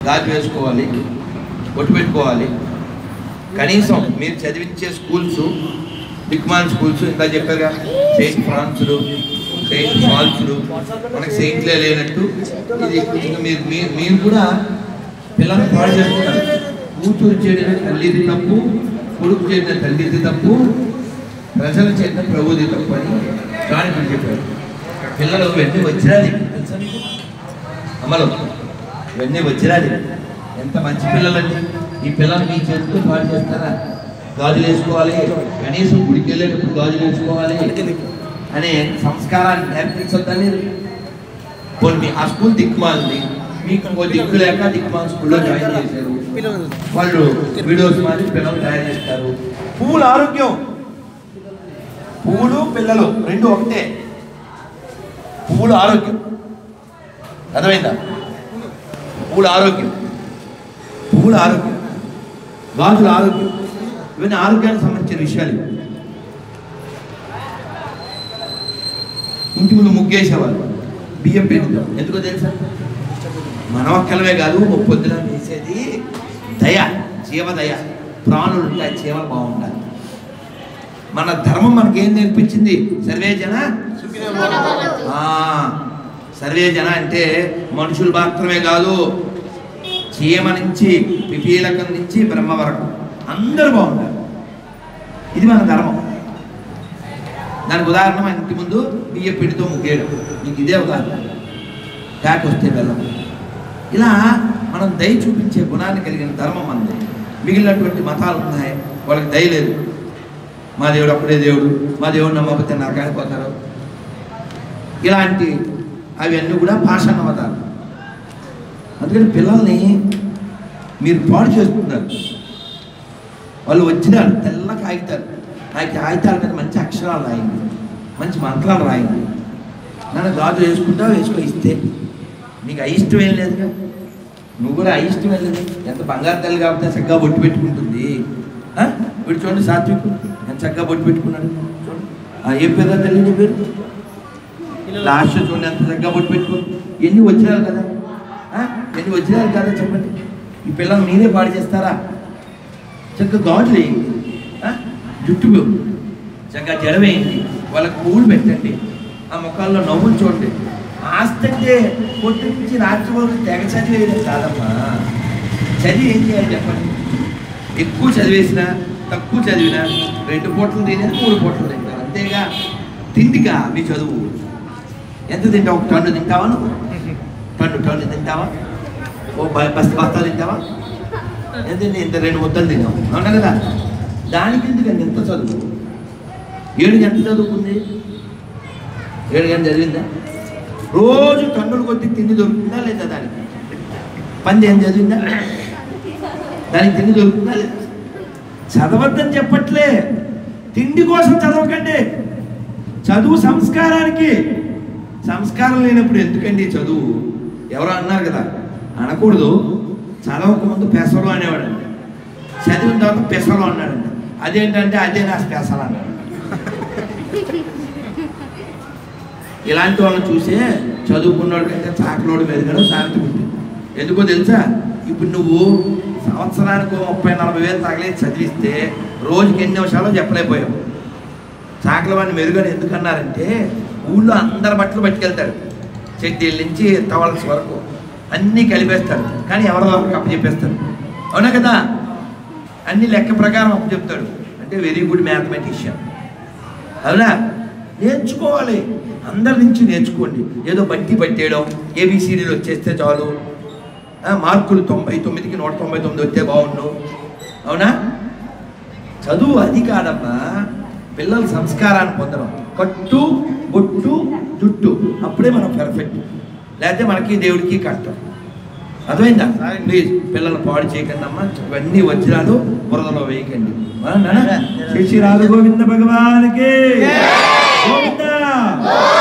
గాజు వేసుకోవాలి బొట్టు పెట్టుకోవాలి కనీసం మీరు చదివించే స్కూల్స్ దిక్మాన్ స్కూల్స్ ఇంకా చెప్పారుగా సెయింట్ ఫ్రాన్స్లు సెయింట్ ఫాల్స్లు మనకి సెయింట్లే లేనట్టు ఇది ఇంకా మీరు మీరు మీరు కూడా పిల్లల్ని పాడు చేస్తున్నారు కూతురు చేరిన తల్లిది తప్పు కొడుకు చేరిన తల్లిది తప్పు ప్రజలు చేరిన ప్రభుది తప్పు అని కానిపడి చెప్పారు పిల్లలు వెంటనే వచ్చిరాలి తెలుసా మీకు అమలు ఇవన్నీ వచ్చిరాలి ఎంత మంచి పిల్లలండి ఈ పిల్లలు మీ చేతితో పాడు చేస్తారా గాజులు వేసుకోవాలి కనీసం గుడికి వెళ్ళేటప్పుడు గాజులు వేసుకోవాలి అనే సంస్కారాన్ని నేర్పించొద్దా మీరు పోనీ మీ ఆ స్కూల్ దిక్కుమాలింది మీకు ఇంకో దిక్కు లేక దిక్కుమాల స్కూల్లో జాయిన్ చేశారు వాళ్ళు వీడియోస్ మాది పిల్లలు తయారు చేస్తారు పువ్వుల ఆరోగ్యం పువ్వులు పిల్లలు రెండు ఒకటే పువ్వుల ఆరోగ్యం అర్థమైందా పువ్వుల ఆరోగ్యం పువ్వుల ఆరోగ్యం గాజుల ఆరోగ్యం ఇవన్నీ ఆరోగ్యానికి సంబంధించిన విషయాలు ఇవి. ఇంటి ముందు ముగ్గేసేవాళ్ళు బియ్యం పెరుగుతాం ఎందుకో తెలుసా మన ఒక్కలమే కాదు పొద్దున వేసేది దయ జీవదయ ప్రాణులు ఉంటాయి జీవలు బాగుంటాయి మన ధర్మం మనకేం నేర్పించింది సర్వే జన ఆ, సర్వే జన అంటే మనుషులు మాత్రమే కాదు చీమ నుంచి పిపీలకం నుంచి బ్రహ్మ వరకు అందరూ బాగుంటారు ఇది మన ధర్మం దానికి ఉదాహరణ మన ఇంటి ముందు బియ్య పిండితో ముగ్గేయడం నీకు ఇదే ఉదాహరణ ట్యాక్ వస్తే వెళ్ళం ఇలా మనం దయ చూపించే గుణాన్ని కలిగిన ధర్మం మనది మిగిలినటువంటి మతాలు ఉన్నాయి వాళ్ళకి దయ లేదు మా దేవుడు అప్పుడే దేవుడు మా దేవుడు నమ్మకపోతే నరకానికి పోతారు ఇలాంటి అవన్నీ కూడా పాషాణ మతాలు అందుకని పిల్లల్ని మీరు పాడు చేస్తున్నారు వాళ్ళు వచ్చినారు తెల్ల కాగితాలు ఆ కాగితాల మీద మంచి అక్షరాలు రాయండి మంచి మంత్రాలు రాయండి నన్ను గాజు వేసుకుంటా వేసుకో ఇస్తే నీకు అయిష్టం ఏం లేదుగా నువ్వు కూడా అయిష్టం ఏం లేదు ఎంత బంగారు తల్లి కాబట్టి చక్కగా బొట్టు పెట్టుకుంటుంది ఆ? వీడు చూడండి సాత్వికు ఎంత చక్కగా బొట్టు పెట్టుకున్నాడు చూడండి ఆ, ఏ పేరు తల్లి నీ పేరు లాస్ట్ చూడండి ఎంత చక్కగా బొట్టు పెట్టుకుంది ఎన్ని వచ్చినారు కదా ఆ? ఎన్ని వచ్చినారు కదా చెప్పండి ఈ పిల్లలు మీరే పాడు చేస్తారా చక్కగా గాజులు వేయండి ఆ? జుట్టు చక్కగా జడ వేయండి వాళ్ళకి పువ్వులు పెట్టండి ఆ ముఖాల్లో నవ్వులు చూడండి ఆస్తి అంటే పొద్దు నుంచి రాత్రి వరకు తెగ చదివేయడం కాదమ్మా చదివి ఏం చేయాలి చెప్పండి ఎక్కువ చదివేసినా తక్కువ చదివినా రెండు పూటలు తినేది మూడు పూటలు తింటారు అంతేగా తిండిగా మీ చదువు ఎంత తింటావు ఒక టన్ను తింటావా నువ్వు టన్ను టన్ను తింటావా ఓ బ- బస్ బస్తా తింటావా ఎందుకంటే ఇంత రెండు ముద్దలు తిన్నాం అవునా కదా దానికి ఎందుకండి ఎంత చదువు ఏడు ఎంత చదువుకుంది ఏడు గంట చదివిందా రోజు టన్నులు కొద్ది తిండి దొరుకుతుందా లేదా దానికి పంది ఏం చదివిందా దానికి తిండి దొరుకుతుందా లేదా చదవద్దని చెప్పట్లే తిండి కోసం చదవకండి చదువు సంస్కారానికి సంస్కారం లేనప్పుడు ఎందుకండి చదువు ఎవరో అన్నారు కదా అనకూడదు చదవక ముందు పెసలు అనేవాడండి చదివిన తర్వాత పెసలు అన్నాడండి అదేంటంటే అదే నా పెసలు అన్నాడు ఇలాంటి వాళ్ళని చూసే చదువుకున్నోడు కంటే చాకలోడు మెరుగడం సామెత ఉంటుంది ఎందుకో తెలుసా ఇప్పుడు నువ్వు సంవత్సరానికి ఓ ముప్పై నలభై వేలు తగలేసి చదివిస్తే రోజుకి ఎన్ని నిమిషాలు చెప్పలేకపోయావు చాకల వాడిని మెరుగని ఎందుకన్నారంటే ఊళ్ళో అందరి బట్టలు పట్టుకెళ్తాడు చెడ్డీల నుంచి టవల్స్ వరకు అన్నీ కలిపేస్తాడు కానీ ఎవరి వరకు అప్పచెప్పేస్తాడు అవునా కదా అన్ని లెక్క ప్రకారం అప్పచెప్తాడు అంటే వెరీ గుడ్ మ్యాథమెటిషియన్ అవునా నేర్చుకోవాలి అందరి నుంచి నేర్చుకోండి ఏదో బట్టి పట్టేయడం ఏబిసిడీలు వచ్చేస్తే చాలు ఆ, మార్కులు తొంభై తొమ్మిదికి నూట తొంభై తొమ్మిది వస్తే బాగుండు అవునా చదువు అది కాదమ్మా పిల్లల సంస్కారాన్ని పొందడం కట్టు బొట్టు జుట్టు అప్పుడే మనం పర్ఫెక్ట్ లేకపోతే మనకి దేవుడికి కష్టం అర్థమైందా ప్లీజ్ పిల్లల్ని పాడు చేయకండి అమ్మా ఇవన్నీ వజ్రాలు బురదలో వేయకండి ఆ, నాన్న? శ్రీ శ్రీ రాధ గోవింద భగవానికి గోవింద